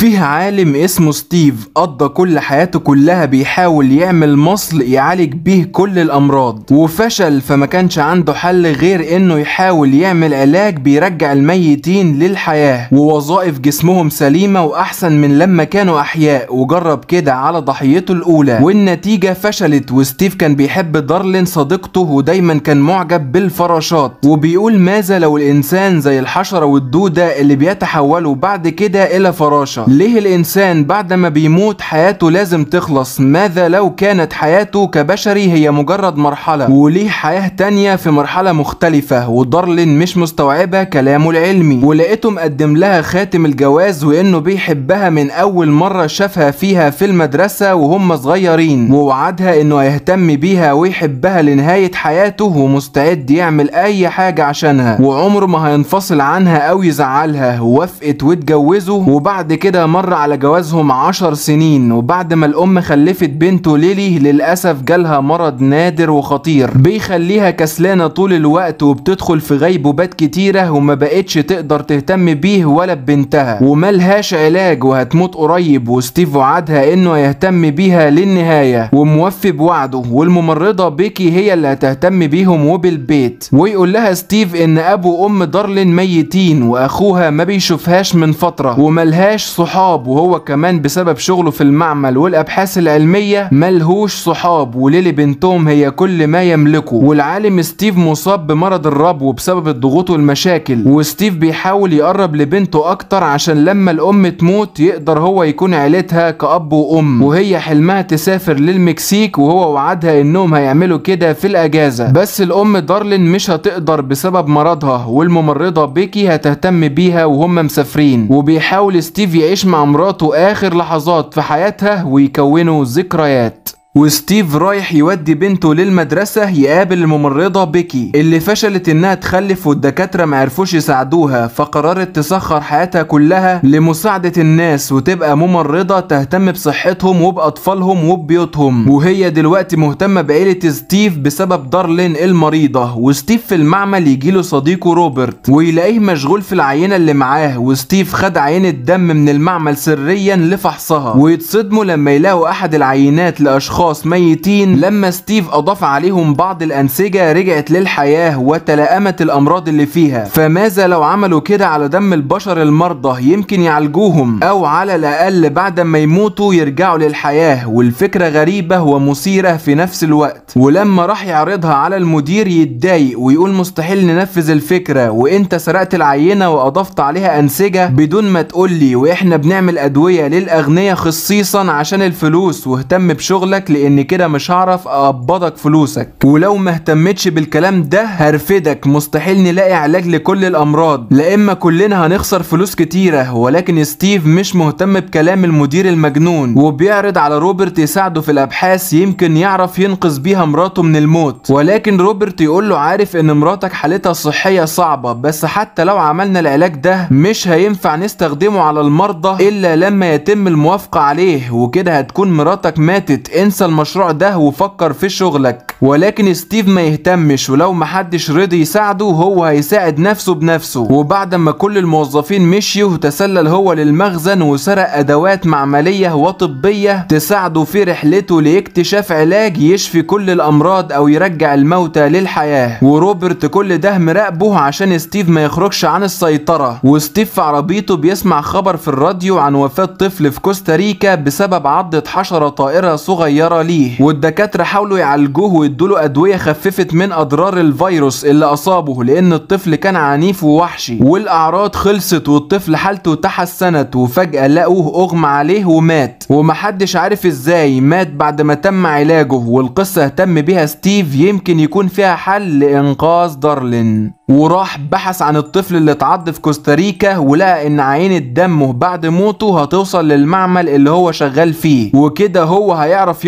فيه عالم اسمه ستيف قضى كل حياته كلها بيحاول يعمل مصل يعالج بيه كل الامراض وفشل فما كانش عنده حل غير انه يحاول يعمل علاج بيرجع الميتين للحياة ووظائف جسمهم سليمة واحسن من لما كانوا احياء وجرب كده على ضحيته الاولى والنتيجة فشلت وستيف كان بيحب دارلين صديقته ودايما كان معجب بالفراشات وبيقول ماذا لو الانسان زي الحشرة والدودة اللي بيتحولوا بعد كده الى فراشة ليه الانسان بعد ما بيموت حياته لازم تخلص ماذا لو كانت حياته كبشري هي مجرد مرحلة وليه حياة تانية في مرحلة مختلفة ودارلين مش مستوعبة كلامه العلمي ولقيته مقدم لها خاتم الجواز وانه بيحبها من اول مرة شافها فيها في المدرسة وهم صغيرين ووعدها انه هيهتم بيها ويحبها لنهاية حياته ومستعد يعمل اي حاجة عشانها وعمره ما هينفصل عنها او يزعلها وافقت واتجوزوا وبعد كده مر على جوازهم عشر سنين وبعد ما الام خلفت بنته ليلي للاسف جالها مرض نادر وخطير بيخليها كسلانة طول الوقت وبتدخل في غيبوبات كتيرة وما بقتش تقدر تهتم بيه ولا ببنتها وملهاش علاج وهتموت قريب وستيف وعدها انه يهتم بيها للنهاية وموفي بوعده والممرضة بيكي هي اللي هتهتم بيهم وبالبيت ويقول لها ستيف ان ابو وام دارلين ميتين واخوها ما بيشوفهاش من فترة وملهاش صحاب وهو كمان بسبب شغله في المعمل والابحاث العلمية ملهوش صحاب وليلي بنتهم هي كل ما يملكه والعالم ستيف مصاب بمرض الربو بسبب الضغوط والمشاكل وستيف بيحاول يقرب لبنته اكتر عشان لما الام تموت يقدر هو يكون عيلتها كأب وام وهي حلمها تسافر للمكسيك وهو وعدها انهم هيعملوا كده في الاجازة بس الام دارلين مش هتقدر بسبب مرضها والممرضة بيكي هتهتم بيها وهم مسافرين وبيحاول ستيف يعيش مع مراته اخر لحظات في حياتها ويكونوا ذكريات وستيف رايح يودي بنته للمدرسة يقابل الممرضة بيكي اللي فشلت انها تخلف والدكاترة معرفوش يساعدوها فقررت تسخر حياتها كلها لمساعدة الناس وتبقى ممرضة تهتم بصحتهم وبأطفالهم وببيوتهم وهي دلوقتي مهتمة بعيلة ستيف بسبب دارلين المريضة وستيف في المعمل يجيله صديقه روبرت ويلاقيه مشغول في العينة اللي معاه وستيف خد عينة دم من المعمل سريا لفحصها ويتصدموا لما يلاقوا احد العينات لاشخاص اشخاص ميتين لما ستيف اضاف عليهم بعض الانسجه رجعت للحياه وتلائمت الامراض اللي فيها فماذا لو عملوا كده على دم البشر المرضى يمكن يعالجوهم او على الاقل بعد ما يموتوا يرجعوا للحياه والفكره غريبه ومثيره في نفس الوقت ولما راح يعرضها على المدير يتضايق ويقول مستحيل ننفذ الفكره وانت سرقت العينه واضفت عليها انسجه بدون ما تقولي واحنا بنعمل ادويه للاغنياء خصيصا عشان الفلوس واهتم بشغلك لان كده مش هعرف اقبضك فلوسك ولو ما اهتمتش بالكلام ده هرفدك مستحيل نلاقي علاج لكل الامراض لا اما كلنا هنخسر فلوس كتيره ولكن ستيف مش مهتم بكلام المدير المجنون وبيعرض على روبرت يساعده في الابحاث يمكن يعرف ينقذ بيها مراته من الموت ولكن روبرت يقول له عارف ان مراتك حالتها الصحيه صعبه بس حتى لو عملنا العلاج ده مش هينفع نستخدمه على المرضى الا لما يتم الموافقه عليه وكده هتكون مراتك ماتت انسى المشروع ده وفكر في شغلك ولكن ستيف ما يهتمش ولو محدش رضي يساعده هو هيساعد نفسه بنفسه وبعد ما كل الموظفين مشيوا تسلل هو للمخزن وسرق ادوات معملية وطبية تساعده في رحلته لاكتشاف علاج يشفي كل الامراض او يرجع الموتى للحياة وروبرت كل ده مراقبه عشان ستيف ما يخرجش عن السيطرة وستيف في عربيته بيسمع خبر في الراديو عن وفاة طفل في كوستاريكا بسبب عضة حشرة طائرة صغيرة ليه والدكاترة حاولوا يعالجوه ويدوله أدوية خففت من أضرار الفيروس اللي أصابه لأن الطفل كان عنيف ووحشي والأعراض خلصت والطفل حالته تحسنت وفجأة لقوه أغمى عليه ومات ومحدش عارف إزاي مات بعد ما تم علاجه والقصة اهتم بيها ستيف يمكن يكون فيها حل لإنقاذ دارلين وراح بحث عن الطفل اللي اتعض في كوستاريكا ولقى ان عينة دمه بعد موته هتوصل للمعمل اللي هو شغال فيه وكده هو هيعرف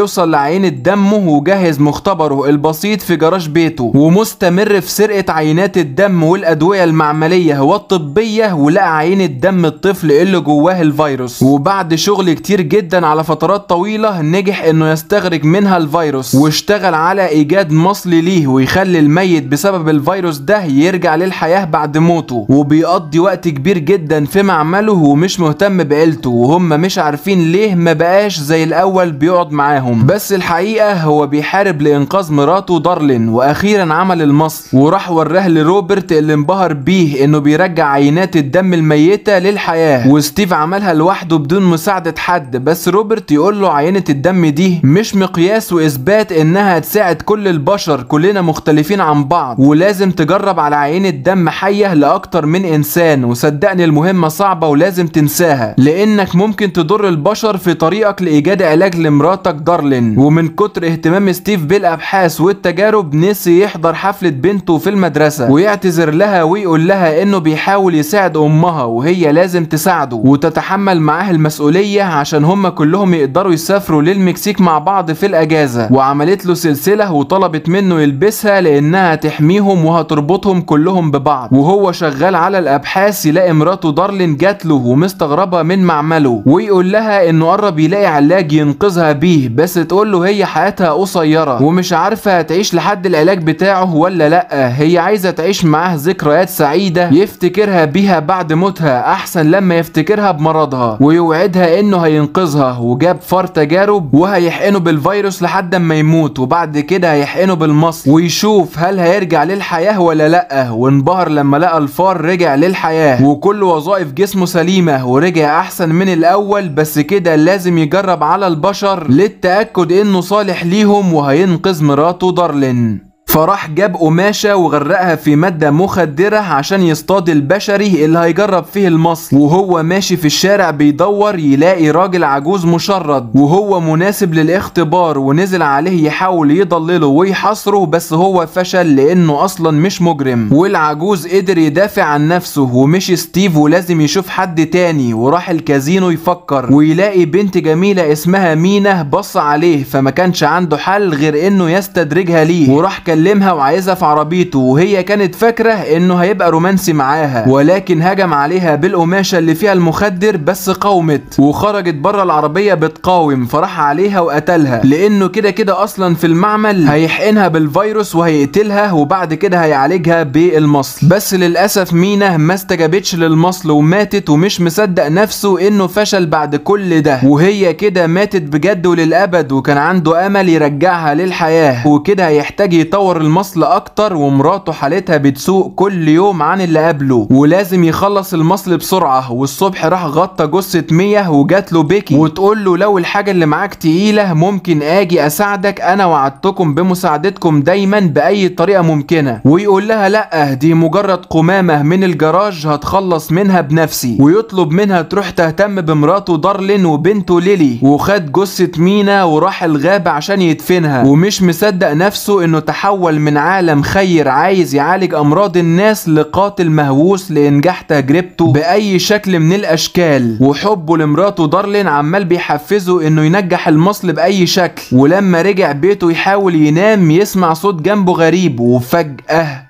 بيوصل لعينة دمه وجهز مختبره البسيط في جراج بيته ومستمر في سرقة عينات الدم والأدوية المعملية والطبية ولقى عينة دم الطفل اللي جواه الفيروس وبعد شغل كتير جدا على فترات طويلة نجح انه يستخرج منها الفيروس واشتغل على ايجاد مصل ليه ويخلي الميت بسبب الفيروس ده يرجع للحياة بعد موته وبيقضي وقت كبير جدا في معمله ومش مهتم بعيلته وهم مش عارفين ليه ما بقاش زي الاول بيقعد معاهم بس الحقيقة هو بيحارب لانقاذ مراته دارلين واخيرا عمل المصل وراح وراه لروبرت اللي انبهر بيه انه بيرجع عينات الدم الميتة للحياة وستيف عملها لوحده بدون مساعدة حد بس روبرت يقول له عينة الدم دي مش مقياس واثبات انها تساعد كل البشر كلنا مختلفين عن بعض ولازم تجرب على عينة دم حية لاكتر من انسان وصدقني المهمة صعبة ولازم تنساها لانك ممكن تضر البشر في طريقك لايجاد علاج لمراتك دارلين ومن كتر اهتمام ستيف بالابحاث والتجارب نسي يحضر حفلة بنته في المدرسة ويعتذر لها ويقول لها انه بيحاول يساعد امها وهي لازم تساعده وتتحمل معاه المسؤولية عشان هما كلهم يقدروا يسافروا للمكسيك مع بعض في الاجازة وعملت له سلسلة وطلبت منه يلبسها لانها تحميهم وهتربطهم كلهم ببعض وهو شغال على الابحاث يلاقي مراته دارلين جات له ومستغربة من معمله ويقول لها انه قرب يلاقي علاج ينقذها بيه بس تقول له هي حياتها قصيرة ومش عارفة هتعيش لحد العلاج بتاعه ولا لا هي عايزة تعيش معاه ذكريات سعيدة يفتكرها بيها بعد موتها احسن لما يفتكرها بمرضها ويوعدها انه هينقذها وجاب فار تجارب وهيحقنه بالفيروس لحد ما يموت وبعد كده هيحقنه بالمصل ويشوف هل هيرجع للحياة ولا لا وانبهر لما لقى الفار رجع للحياة وكل وظائف جسمه سليمة ورجع احسن من الاول بس كده لازم يجرب على البشر للتأكد انه صالح ليهم وهينقذ مراته دارلين فراح جاب قماشة وغرقها في مادة مخدرة عشان يصطاد البشري اللي هيجرب فيه المصل وهو ماشي في الشارع بيدور يلاقي راجل عجوز مشرد وهو مناسب للاختبار ونزل عليه يحاول يضلله ويحاصره بس هو فشل لانه اصلا مش مجرم والعجوز قدر يدافع عن نفسه ومشي ستيف ولازم يشوف حد تاني وراح الكازينو يفكر ويلاقي بنت جميلة اسمها مينا بص عليه فما كانش عنده حل غير انه يستدرجها ليه وراح كلمها وعايزها في عربيته وهي كانت فاكرة انه هيبقى رومانسي معاها ولكن هجم عليها بالقماشة اللي فيها المخدر بس قاومت وخرجت بره العربية بتقاوم فراح عليها وقتلها لانه كده كده اصلا في المعمل هيحقنها بالفيروس وهيقتلها وبعد كده هيعالجها بالمصل بس للاسف مينا ما استجابتش للمصل وماتت ومش مصدق نفسه انه فشل بعد كل ده وهي كده ماتت بجد وللابد وكان عنده امل يرجعها للحياة وكده هيحتاج يطور المصل اكتر ومراته حالتها بتسوء كل يوم عن اللي قبله ولازم يخلص المصل بسرعة والصبح راح غطى جثة مية وجات له بيكي وتقول له لو الحاجة اللي معاك تقيلة ممكن اجي اساعدك انا وعدتكم بمساعدتكم دايما باي طريقة ممكنة ويقول لها لا دي مجرد قمامة من الجراج هتخلص منها بنفسي ويطلب منها تروح تهتم بمراته دارلين وبنته ليلي وخد جثة مينا وراح الغابة عشان يدفنها ومش مصدق نفسه انه تحول من عالم خير عايز يعالج امراض الناس لقاتل مهووس لانجاح تجربته باي شكل من الاشكال وحبه لمراته دارلين عمال بيحفزه انه ينجح المصل باي شكل ولما رجع بيته يحاول ينام يسمع صوت جنبه غريب وفجأة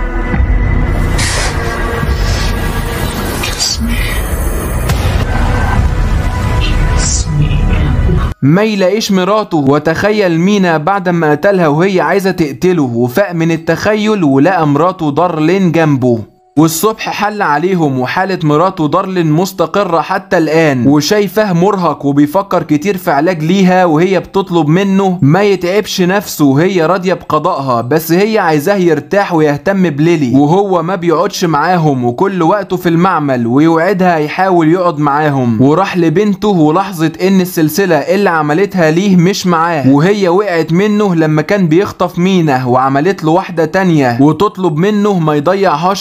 ما يلاقيش مراته وتخيل مينا بعد ما قتلها وهي عايزة تقتله وفاق من التخيل ولقى مراته دارلين جنبه والصبح حل عليهم وحالة مراته دارلين مستقرة حتى الآن وشايفاه مرهق وبيفكر كتير في علاج ليها وهي بتطلب منه ما يتعبش نفسه وهي راضية بقضائها بس هي عايزاه يرتاح ويهتم بليلي وهو ما بيقعدش معاهم وكل وقته في المعمل ويوعدها يحاول يقعد معاهم وراح لبنته ولاحظت ان السلسلة اللي عملتها ليه مش معاه وهي وقعت منه لما كان بيخطف مينا وعملت له واحدة تانية وتطلب منه ما يضيعهاش المرة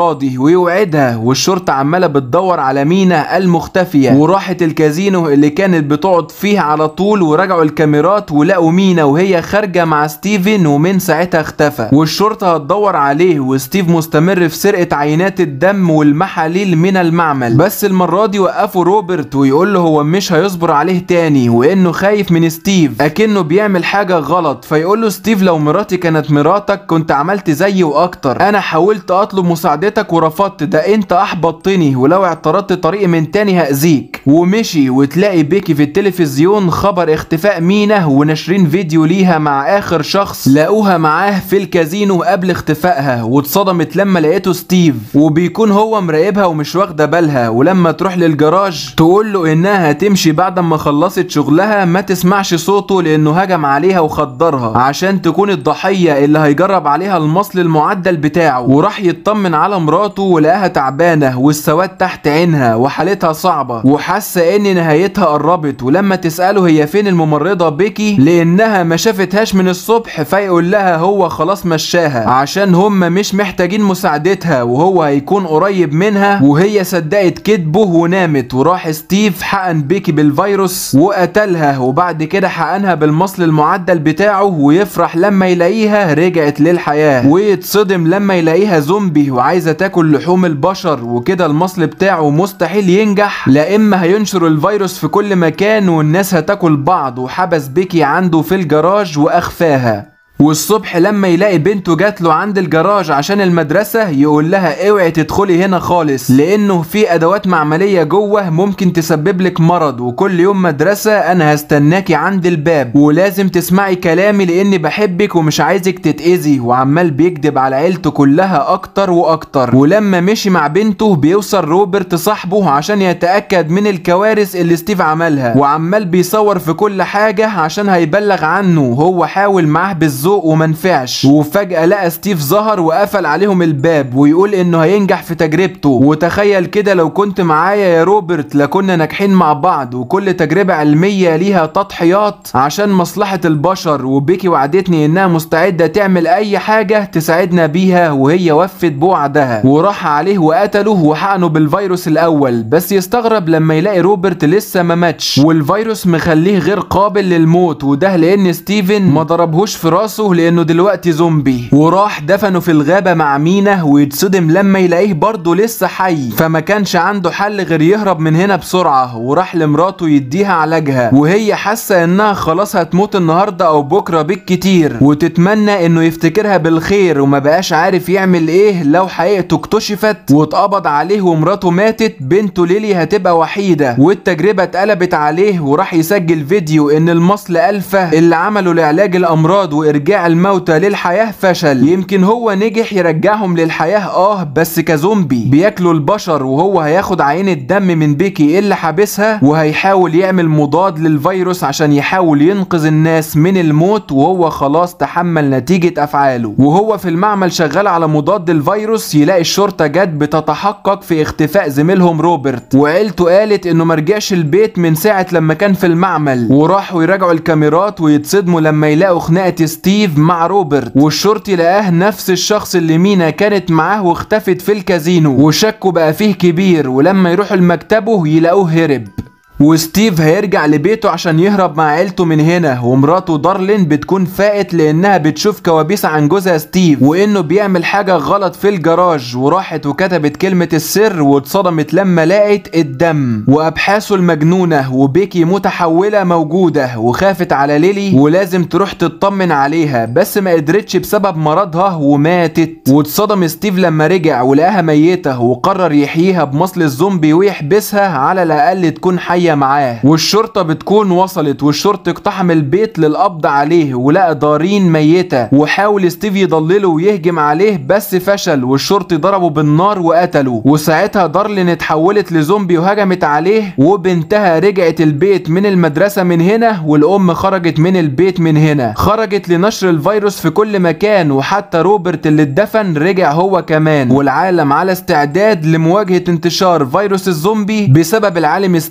المرة دي ويوعدها والشرطة عمالة بتدور على مينا المختفية وراحت الكازينو اللي كانت بتقعد فيه على طول ورجعوا الكاميرات ولقوا مينا وهي خارجة مع ستيفن ومن ساعتها اختفى والشرطة هتدور عليه وستيف مستمر في سرقة عينات الدم والمحاليل من المعمل بس المرة دي وقفوا روبرت ويقول له هو مش هيصبر عليه تاني وانه خايف من ستيف اكنه بيعمل حاجة غلط فيقول له ستيف لو مراتي كانت مراتك كنت عملت زيي واكتر انا حاولت اطلب مساعدتك ورفضت ده انت احبطتني ولو اعترضت طريقي من تاني هأذيك ومشي وتلاقي بيكي في التلفزيون خبر اختفاء مينا وناشرين فيديو ليها مع اخر شخص لقوها معاه في الكازينو قبل اختفائها واتصدمت لما لقيته ستيف وبيكون هو مراقبها ومش واخده بالها ولما تروح للجراج تقول له انها هتمشي بعد ما خلصت شغلها ما تسمعش صوته لانه هجم عليها وخدرها عشان تكون الضحيه اللي هيجرب عليها المصل المعدل بتاعه وراح يطمن على مراته ولقاها تعبانه والسواد تحت عينها وحالتها صعبه وحاسه ان نهايتها قربت ولما تساله هي فين الممرضه بيكي لانها ما شافتهاش من الصبح فيقول لها هو خلاص مشاها عشان هم مش محتاجين مساعدتها وهو هيكون قريب منها وهي صدقت كذبه ونامت وراح ستيف حقن بيكي بالفيروس وقتلها وبعد كده حقنها بالمصل المعدل بتاعه ويفرح لما يلاقيها رجعت للحياة ويتصدم لما يلاقيها زومبي وعايزة تاكل لحوم البشر وكده المصل بتاعه مستحيل ينجح لا اما هينشر الفيروس في كل مكان والناس هتاكل بعض وحبس بيكي عنده في الجراج واخفاها والصبح لما يلاقي بنته جات له عند الجراج عشان المدرسة يقول لها اوعي تدخلي هنا خالص لانه في ادوات معملية جوه ممكن تسبب لك مرض وكل يوم مدرسة انا هستناكي عند الباب ولازم تسمعي كلامي لاني بحبك ومش عايزك تتأذي وعمال بيكذب على عيلته كلها اكتر واكتر ولما مشي مع بنته بيوصل روبرت صاحبه عشان يتأكد من الكوارث اللي ستيف عملها وعمال بيصور في كل حاجة عشان هيبلغ عنه هو حاول معاه بالذوق ومنفعش وفجأة لقى ستيف ظهر وقفل عليهم الباب ويقول انه هينجح في تجربته وتخيل كده لو كنت معايا يا روبرت لكنا ناجحين مع بعض وكل تجربة علمية ليها تضحيات عشان مصلحة البشر وبيكي وعدتني انها مستعدة تعمل اي حاجة تساعدنا بيها وهي وفت بوعدها وراح عليه وقتله وحقنه بالفيروس الاول بس يستغرب لما يلاقي روبرت لسه ما ماتش والفيروس مخليه غير قابل للموت وده لان ستيفن ما ضربهوش في راسه لانه دلوقتي زومبي وراح دفنه في الغابة مع مينا ويتصدم لما يلاقيه برضه لسه حي فما كانش عنده حل غير يهرب من هنا بسرعة وراح لمراته يديها علاجها وهي حاسة انها خلاص هتموت النهاردة او بكرة بالكتير وتتمنى انه يفتكرها بالخير وما بقاش عارف يعمل ايه لو حقيقته اكتشفت واتقبض عليه ومراته ماتت بنته ليلي هتبقى وحيدة والتجربة اتقلبت عليه وراح يسجل فيديو ان المصل الفا اللي عمله لعلاج الامراض وارجاع الموتى للحياة فشل يمكن هو نجح يرجعهم للحياة اه بس كزومبي بياكلوا البشر وهو هياخد عينة دم من بيكي اللي حابسها وهيحاول يعمل مضاد للفيروس عشان يحاول ينقذ الناس من الموت وهو خلاص تحمل نتيجة افعاله وهو في المعمل شغال على مضاد الفيروس يلاقي الشرطة جت بتتحقق في اختفاء زميلهم روبرت وعيلته قالت انه مرجعش البيت من ساعة لما كان في المعمل وراحوا يراجعوا الكاميرات ويتصدموا لما يلاقوا خناقة ستيف مع روبرت والشرطي لقاه نفس الشخص اللي مينا كانت معاه واختفت في الكازينو وشكوا بقى فيه كبير ولما يروحوا لمكتبه يلاقوه هرب وستيف هيرجع لبيته عشان يهرب مع عيلته من هنا ومراته دارلين بتكون فاقت لانها بتشوف كوابيس عن جوزها ستيف وانه بيعمل حاجة غلط في الجراج وراحت وكتبت كلمة السر واتصدمت لما لقت الدم وابحاثه المجنونة وبيكي متحولة موجودة وخافت على ليلي ولازم تروح تطمن عليها بس ما قدرتش بسبب مرضها وماتت واتصدم ستيف لما رجع ولقاها ميتة وقرر يحييها بمصل الزومبي ويحبسها على الاقل تكون حية معاه والشرطة بتكون وصلت والشرطة اقتحم البيت للقبض عليه ولقى دارين ميتة وحاول ستيف يضلله ويهجم عليه بس فشل والشرطي ضربه بالنار وقتله وساعتها دارلين اتحولت لزومبي وهجمت عليه وبنتها رجعت البيت من المدرسة من هنا والأم خرجت من البيت من هنا خرجت لنشر الفيروس في كل مكان وحتى روبرت اللي اتدفن رجع هو كمان والعالم على استعداد لمواجهة انتشار فيروس الزومبي بسبب العالم ستيف اللي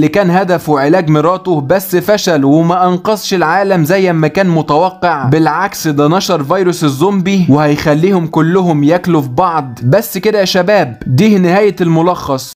اللي كان هدفه علاج مراته بس فشل وما انقذش العالم زي ما كان متوقع بالعكس ده نشر فيروس الزومبي وهيخليهم كلهم ياكلوا في بعض بس كده يا شباب دي نهاية الملخص